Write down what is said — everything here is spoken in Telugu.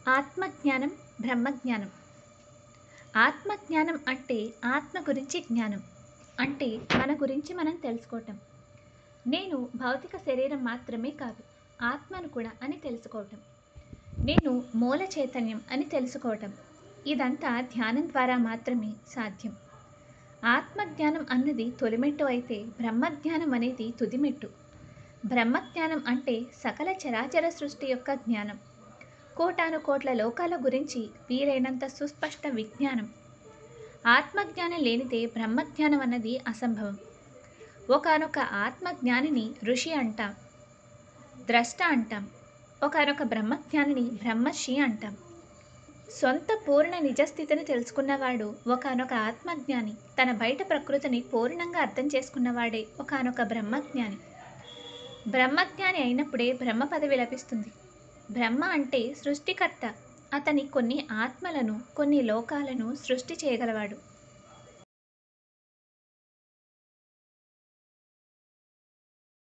ఆత్మజ్ఞానం బ్రహ్మజ్ఞానం ఆత్మజ్ఞానం అంటే ఆత్మ గురించి జ్ఞానం అంటే మన గురించి మనం తెలుసుకోవటం నేను భౌతిక శరీరం మాత్రమే కాదు ఆత్మను కూడా అని తెలుసుకోవటం నేను మూల చైతన్యం అని తెలుసుకోవటం ఇదంతా ధ్యానం ద్వారా మాత్రమే సాధ్యం ఆత్మజ్ఞానం అన్నది తొలిమెట్టు అయితే బ్రహ్మజ్ఞానం అనేది తుదిమెట్టు బ్రహ్మజ్ఞానం అంటే సకల చరాచర సృష్టి యొక్క జ్ఞానం కోటాను కోట్ల లోకాల గురించి వీలైనంత సుస్పష్ట విజ్ఞానం ఆత్మజ్ఞానం లేనిదే బ్రహ్మజ్ఞానం అన్నది అసంభవం ఒకనొక ఆత్మజ్ఞానిని ఋషి అంటాం ద్రష్ట అంటాం ఒకనొక బ్రహ్మజ్ఞానిని బ్రహ్మర్షి అంటాం సొంత పూర్ణ నిజస్థితిని తెలుసుకున్నవాడు ఒకనొక ఆత్మజ్ఞాని తన బయట ప్రకృతిని పూర్ణంగా అర్థం చేసుకున్నవాడే ఒకనొక బ్రహ్మజ్ఞాని బ్రహ్మజ్ఞాని అయినప్పుడే బ్రహ్మ పదవి లభిస్తుంది బ్రహ్మ అంటే సృష్టికర్త అతని కొన్ని ఆత్మలను కొన్ని లోకాలను సృష్టి చేయగలవాడు